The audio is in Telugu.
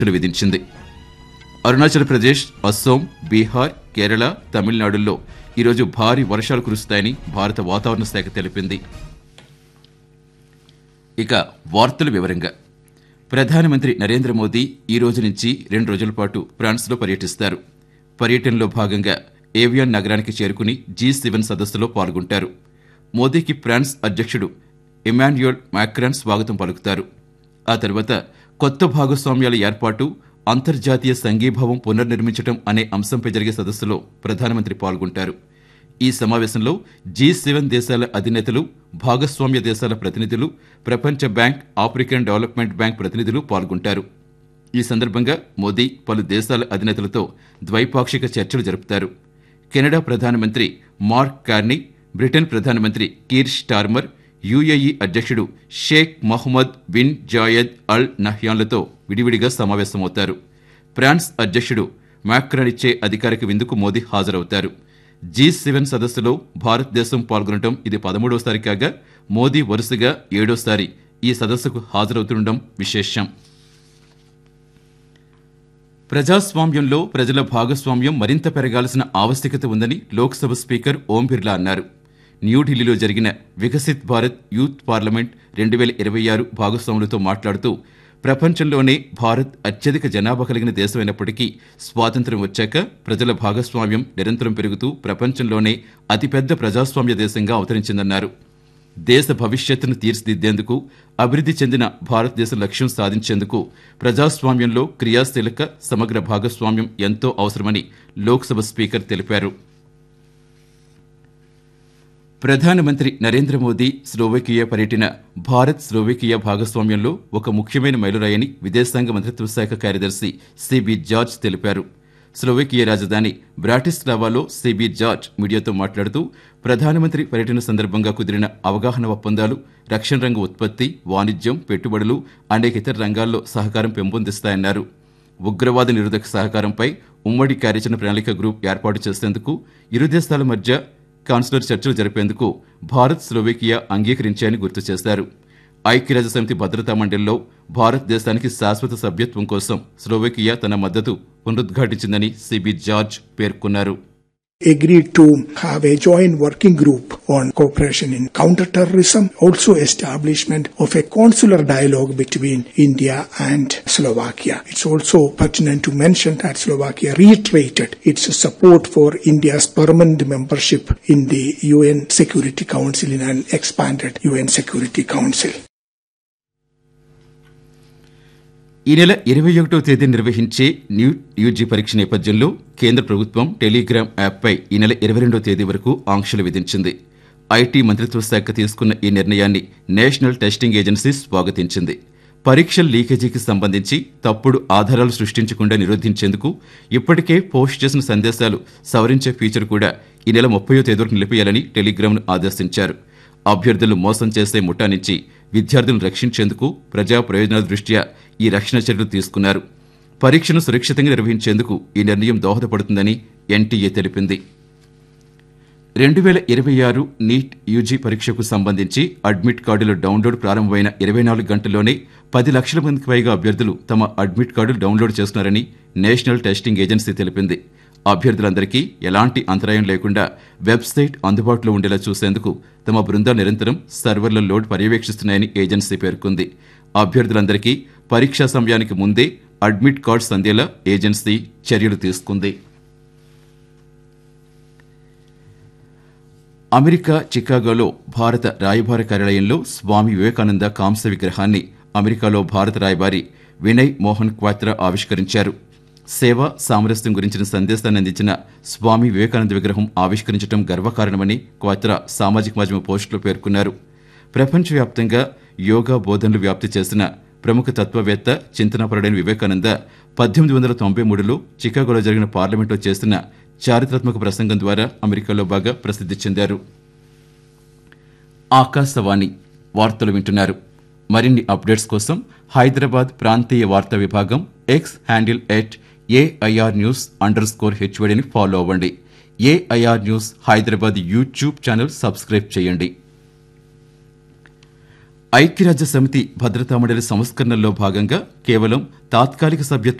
ఆంక్షలు విధించింది అరుణాచల్ ప్రదేశ్ అస్సోం బీహార్ కేరళ తమిళనాడుల్లో ఈరోజు భారీ వర్షాలు కురుస్తాయని భారత వాతావరణ శాఖ తెలిపింది ఇక వార్తల వివరంగా ప్రధానమంత్రి నరేంద్ర మోదీ ఈ రోజు నుంచి రెండు రోజుల పాటు ఫ్రాన్స్లో పర్యటిస్తారు పర్యటనలో భాగంగా ఏవియాన్ నగరానికి చేరుకుని జీ సెవెన్ సదస్సులో పాల్గొంటారు మోదీకి ఫ్రాన్స్ అధ్యక్షుడు ఇమాన్యుయల్ మాక్రాన్ స్వాగతం పలుకుతారు ఆ తర్వాత కొత్త భాగస్వామ్యాల ఏర్పాటు అంతర్జాతీయ సంఘీభావం పునర్నిర్మించడం అనే అంశంపై జరిగే సదస్సులో ప్రధానమంత్రి పాల్గొంటారు ఈ సమావేశంలో జీ సెవెన్ దేశాల అధినేతలు భాగస్వామ్య దేశాల ప్రతినిధులు ప్రపంచ బ్యాంక్ ఆఫ్రికన్ డెవలప్మెంట్ బ్యాంక్ ప్రతినిధులు పాల్గొంటారు ఈ సందర్భంగా మోదీ పలు దేశాల అధినేతలతో ద్వైపాక్షిక చర్చలు జరుపుతారు కెనడా ప్రధానమంత్రి మార్క్ కార్నీ బ్రిటన్ ప్రధానమంత్రి కీర్ స్టార్మర్ యుఏఈ అధ్యక్షుడు Sheikh Mohammed bin Zayed Al నహ్యాన్లతో విడివిడిగా సమావేశమవుతారు ఫ్రాన్స్ అధ్యక్షుడు మాక్రాన్ ఇచ్చే అధికారిక విందుకు మోదీ హాజరవుతారు జీ సెవెన్ సదస్సులో భారతదేశం పాల్గొనడం ఇది పదమూడవసారి కాగా మోదీ వరుసగా ఏడోసారి ఈ సదస్సుకు హాజరవుతుండడం విశేషం ప్రజాస్వామ్యంలో ప్రజల భాగస్వామ్యం మరింత పెరగాల్సిన ఆవశ్యకత ఉందని లోక్సభ స్పీకర్ ఓం బిర్లా అన్నారు న్యూఢిల్లీలో జరిగిన వికసిత్ భారత్ యూత్ పార్లమెంట్ రెండు వేల ఇరవై ఆరు భాగస్వాములతో మాట్లాడుతూ ప్రపంచంలోనే భారత్ అత్యధిక జనాభా కలిగిన దేశమైనప్పటికీ స్వాతంత్ర్యం వచ్చాక ప్రజల భాగస్వామ్యం నిరంతరం పెరుగుతూ ప్రపంచంలోనే అతిపెద్ద ప్రజాస్వామ్య దేశంగా అవతరించిందన్నారు దేశ భవిష్యత్తును తీర్చిదిద్దేందుకు అభివృద్ధి చెందిన భారతదేశ లక్ష్యం సాధించేందుకు ప్రజాస్వామ్యంలో క్రియాశీలక సమగ్ర భాగస్వామ్యం ఎంతో అవసరమని లోక్సభ స్పీకర్ తెలిపారు ప్రధానమంత్రి నరేంద్ర మోదీ స్లోవేకియా పర్యటన భారత్ స్లోవేకియా భాగస్వామ్యంలో ఒక ముఖ్యమైన మైలురాయని విదేశాంగ మంత్రిత్వ శాఖ కార్యదర్శి సిబి జార్జ్ తెలిపారు స్లోవేకియా రాజధాని బ్రాటిస్లావాలో సిబి జార్జ్ మీడియాతో మాట్లాడుతూ ప్రధానమంత్రి పర్యటన సందర్భంగా కుదిరిన అవగాహన ఒప్పందాలు రక్షణ రంగ ఉత్పత్తి వాణిజ్యం పెట్టుబడులు అనేక ఇతర రంగాల్లో సహకారం పెంపొందిస్తాయన్నారు ఉగ్రవాద నిరోధక సహకారంపై ఉమ్మడి కార్యాచరణ ప్రణాళిక గ్రూప్ ఏర్పాటు చేసేందుకు ఇరు దేశాల మధ్య కాన్సులర్ చర్చలు జరిపేందుకు భారత్ స్లోవేకియా అంగీకరించాయని గుర్తు చేశారు ఐక్యరాజ్య సమితి భద్రతా మండలిలో భారతదేశానికి శాశ్వత సభ్యత్వం కోసం స్లోవేకియా తన మద్దతు పునరుద్ఘాటించిందని సిబి జార్జ్ పేర్కొన్నారు agreed to have a joint working group on cooperation in counterterrorism, also establishment of a consular dialogue between India and Slovakia. It's also pertinent to mention that Slovakia reiterated its support for India's permanent membership in the UN Security Council in an expanded UN Security Council. ఈ నెల ఇరవై ఒకటో తేదీ నిర్వహించే న్యూ యూజీ పరీక్ష నేపథ్యంలో కేంద్ర ప్రభుత్వం టెలిగ్రామ్ యాప్పై ఈ నెల ఇరవై రెండో తేదీ వరకు ఆంక్షలు విధించింది ఐటీ మంత్రిత్వ శాఖ తీసుకున్న ఈ నిర్ణయాన్ని నేషనల్ టెస్టింగ్ ఏజెన్సీ స్వాగతించింది పరీక్షల లీకేజీకి సంబంధించి తప్పుడు ఆధారాలు సృష్టించకుండా నిరోధించేందుకు ఇప్పటికే పోస్ట్ చేసిన సందేశాలు సవరించే ఫీచర్ కూడా ఈ నెల ముప్పయో తేదీ వరకు నిలిపేయాలని టెలిగ్రామ్ను ఆదేశించారు అభ్యర్థులు మోసం చేసే ముఠా నుంచి విద్యార్థులను రక్షించేందుకు ప్రజా ప్రయోజనాల దృష్ట్యా ఈ రక్షణ చర్యలు తీసుకున్నారు పరీక్షను సురక్షితంగా నిర్వహించేందుకు ఈ నిర్ణయం దోహదపడుతుందని ఎన్టీఏ తెలిపింది రెండు వేల ఇరవై ఆరు నీట్ యూజీ పరీక్షకు సంబంధించి అడ్మిట్ కార్డుల డౌన్లోడ్ ప్రారంభమైన ఇరవై నాలుగు గంటల్లోనే పది లక్షల మందికి పైగా అభ్యర్థులు తమ అడ్మిట్ కార్డులు డౌన్లోడ్ చేస్తున్నారని నేషనల్ టెస్టింగ్ ఏజెన్సీ తెలిపింది అభ్యర్థులందరికీ ఎలాంటి అంతరాయం లేకుండా వెబ్సైట్ అందుబాటులో ఉండేలా చూసేందుకు తమ బృందాలు నిరంతరం సర్వర్ల లోడ్ పర్యవేక్షిస్తున్నాయని ఏజెన్సీ పేర్కొంది అభ్యర్థులందరికీ పరీక్షా సమయానికి ముందే అడ్మిట్ కార్డ్స్ అందేలా ఏజెన్సీ చర్యలు తీసుకుంది అమెరికా చికాగోలో భారత రాయబార కార్యాలయంలో స్వామి వివేకానంద కాంస్య విగ్రహాన్ని అమెరికాలో భారత రాయబారి వినయ్ మోహన్ క్వాత్రా ఆవిష్కరించారు సేవ సామరస్యం గురించిన సందేశాన్ని అందించిన స్వామి వివేకానంద విగ్రహం ఆవిష్కరించడం గర్వకారణమని క్వాత్రా సామాజిక మాధ్యమ పోస్టులో పేర్కొన్నారు ప్రపంచవ్యాప్తంగా యోగా బోధనలు వ్యాప్తి చేసిన ప్రముఖ తత్వవేత్త చింతనాపరుడైన వివేకానంద పద్దెనిమిది వందల తొంభై మూడులో చికాగోలో జరిగిన పార్లమెంట్లో చేసిన చారిత్రాత్మక ప్రసంగం ద్వారా అమెరికాలో బాగా ప్రసిద్ధి చెందారు ఆకాశవాణి వార్తలు వింటున్నారు మరిన్ని అప్డేట్స్ కోసం హైదరాబాద్ ప్రాంతీయ వార్తా విభాగం X handle at AIR news under score హెచ్వడిని ఫాలో అవ్వండి AIR news Hyderabad YouTube channel subscribe చేయండి ఐక్యరాజ్య సమితి భద్రతా మండలి సంస్కరణల్లో భాగంగా కేవలం తాత్కాలిక సభ్యత్వం